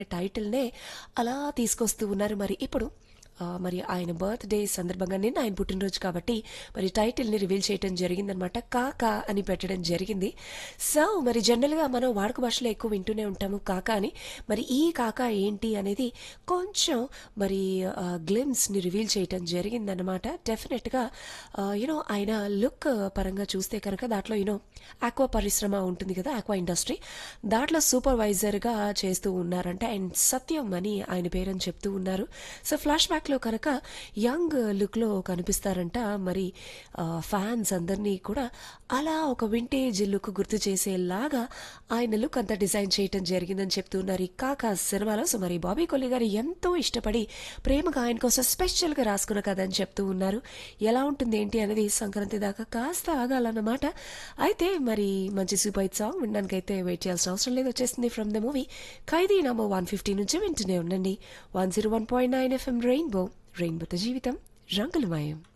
టైటిల్‌నే అలా తీసుకొస్తూ ఉన్నారు. మరి ఇప్పుడు ఆహ్, మరి ఆయన బర్త్‌డే సందర్భంగా నిన్న ఆయన పుట్టినరోజు కాబట్టి మరి టైటిల్‌ని రివీల్ చేయటం జరిగిందనమాట. 'కాకా' అని పెట్టడం జరిగింది. సో, మరి జనరల్‌గా మనం వాడుక భాషలో ఎక్కువ వింటూనే ఉంటాము 'కాకా' అని. మరి ఈ 'కాకా' ఏంటి అనేది కొంచెం మరి ఆహ్, గ్లిమ్స్‌ని రివీల్ చేయటం జరిగిందనమాట. డెఫినెట్‌గా ఆహ్, యూ నో ఆయన లుక్ పరంగా చూస్తే కనుక దాంట్లో యూ నో ఆక్వా పరిశ్రమ ఉంటుంది కదా! Aqua industry. దాంట్లో సూపర్వైజర్‌గా చేస్తూ ఉన్నారంట. అండ్ సత్యం అని ఆయన పేరని చెప్తూ ఉన్నారు. సో, ఫ్లాష్ బ్యాక్‌లో కనుక యంగ్ లుక్‌లో కనిపిస్తారంట. మరి ఆహ్, ఫ్యాన్స్ అందరినీ కూడా అలా ఒక వింటేజ్ లుక్ గుర్తు చేసేలాగా ఆయన లుక్ అంతా డిజైన్ చేయటం జరిగిందని చెప్తూ ఉన్నారు. ఈ 'కాకా' సినిమాలో సో, మరి బాబీ కొల్లి గారు ఎంతో ఇష్టపడి ప్రేమగా ఆయన కోసం స్పెషల్‌గా రాసుకున్న కథ అని చెప్తూ ఉన్నారు. ఎలా ఉంటుంది ఏంటి అనేది సంక్రాంతి దాకా కాస్త ఆగాలన్నమాట. అయితే మరి మంచి సూపర్ హిట్ సాంగ్ వినడానికైతే వెయిట్ చేయాల్సిన అవసరం లేదు. వచ్చేస్తుంది from the movie 'Khaidi number 150' నుంచి వింటూనే ఉండండి. 101.9 ఎఫ్ఎం రెయిన్బో రెయిన్బోతో జీవితం రంగులమయం.